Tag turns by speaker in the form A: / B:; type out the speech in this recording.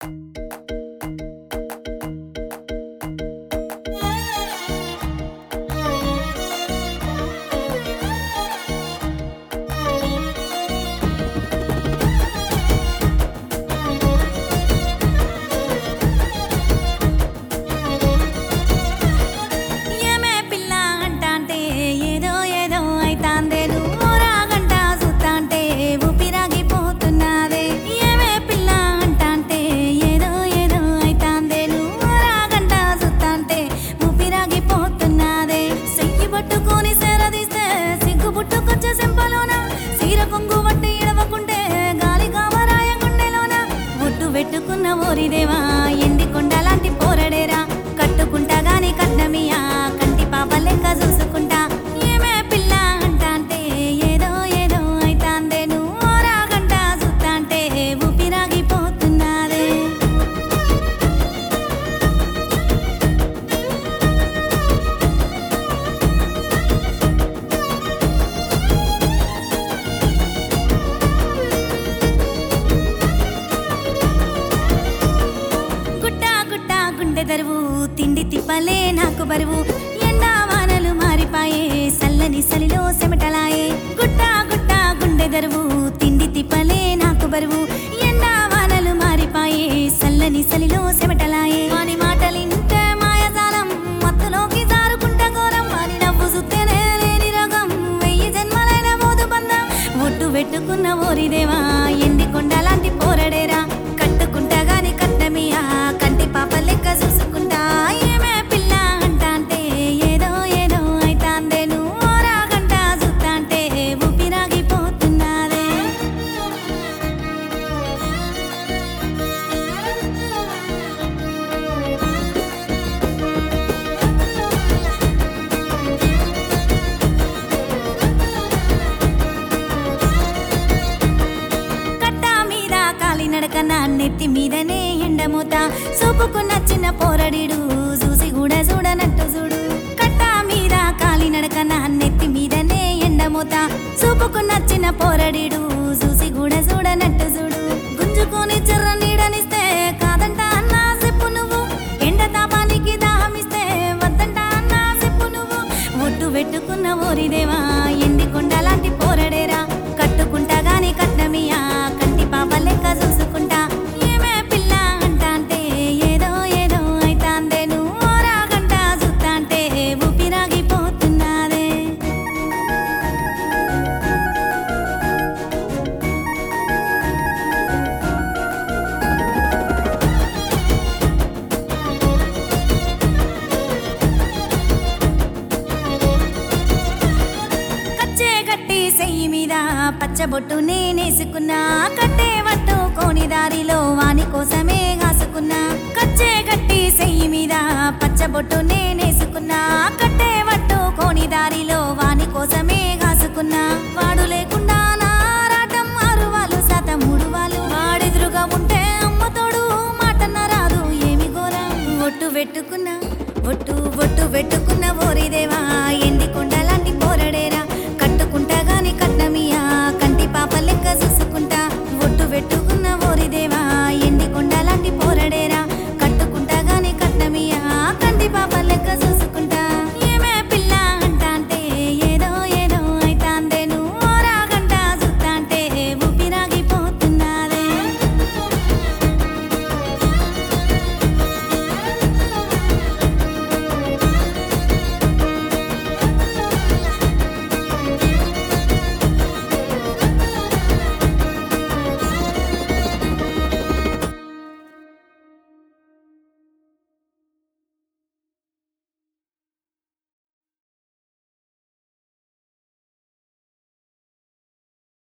A: ఏమే పిల్ల అంటాంటే ఏదో ఏదో అయితాందే నువ్వు రాగంట సుత్తాంటే ఊపిరాగిపోతున్నాదే ఏమే పిల్ల అంటాంటే ఏదో ఏదో అయితాందే నువ్వు రాగంట సుత్తాంటే ఊపిరాగిపోతున్నాదే సెయ్యి పట్టుకొని సేరదీస్తే సిగ్గు పుట్టుకొచ్చే సెంపలోన సీర కొంగు వట్టి ఇడవకుంటే గాలి కావరాయ గుండెలోన ఒట్టు పెట్టుకున్న ఓరిదేవా ఎండి కొండలాంటి పోరడేరా కట్టుకుంటా గాని కట్నమియా కంటి పాప లెక్క చూసుకుంటా ఏమే పిల్ల అంటాంటే ఏదో ఏదో అయితాందే నువ్వు రాగంట సుత్తాంటే ఊపిరాగిపోతున్నాదే గుట్ట గుట్ట గుండె దరువు తిండి తిప్పలే నాకు బరువు ఎండా వానలు మారిపాయే సల్లని సలిలో సెమటలాయే గుట్ట గుట్ట గుండె దరువు తిండి తిప్పలే నాకు బరువు ఎండా వానలు మారిపాయే సల్లని సలిలో సెమటలాయే వాని మాటలింటే మాయజాలం మత్తులోకి జారుకుంట ఘోరం వాని నవ్వు సుత్తేనే లేని రోగం వెయ్యి జన్మలైన మోదు బంధం ఒట్టు పెట్టుకున్న ఓరిదేవా ఎండి కొండలాంటి పోరడేరా కట్టుకుంటా గాని కట్నమియా కంటి పాప లెక్క చూసుకుంటా ఏమే పిల్ల అంటాంటే ఏదో ఏదో అయితాందే నువ్వు రాగంట సుత్తాంటే ఊపిరాగిపోతున్నాదే కట్ట మీద కాలి నడకన నెత్తి మీదనే ఎండమూత సూపుకు నచ్చిన పోరడిడు చూసి కూడా చూడనట్టు చూడు కట్ట మీద కాలి నడకన నెత్తి మీదనే ఎండమూత సూపుకు నచ్చిన పోరడిడు చూసి కూడా చూడనట్టు చూడు గుంజుకొని చెర్ర నీడనిస్తే కాదంట అన్నా చెప్పు నువ్వు ఎండ తాపానికి దాహమిస్తే వద్దంట అన్నా చెప్పు నువ్వు ఒట్టు పెట్టుకున్న ఓరిదేవా ఎండి కొండలాంటి పోరడేరా కట్టుకుంటా గాని కట్నమియా కంటి పాప లెక్క చూసుకుంటా ఏమే పిల్ల అంటాంటే ఏదో ఏదో అయితాందే నువ్వు రాగంట సుత్తాంటే ఊపిరాగిపోతున్నాదే కచ్చే కట్టి సెయ్యి మీద పచ్చబొట్టు నేనేసుకున్నా కట్టే వట్టు కోని దారిలో వాని కోసమే కాసుకున్నా కచ్చే కట్టి సెయ్యి మీద పచ్చబొట్టు నేనేసుకున్నా కట్టే వట్టు కోని దారిలో వాని కోసమే కాసుకున్నా వాడు లేకుండా నా రాటం ఆరు వాళ్ళు శాత మూడు వాళ్ళు వాడెదురుగా ఉంటే అమ్మ తోడు మాటన్న రాదు ఏమి ఘోరం ఒట్టు పెట్టుకున్నా ఒట్టు ఒట్టు పెట్టుకున్న ఓరిదేవా ఎండి కొండలాంటి పోరడేరా కట్టుకుంటా గాని కట్నమియా కంటి పాప లెక్క చూసుకుంటా ఒట్టు పెట్టుకున్న ఓరిదేవా ఎండి కొండలాంటి పోరడేరా కట్టుకుంటా గాని కట్నమియా కంటి పాప లెక్క చూసుకుంటా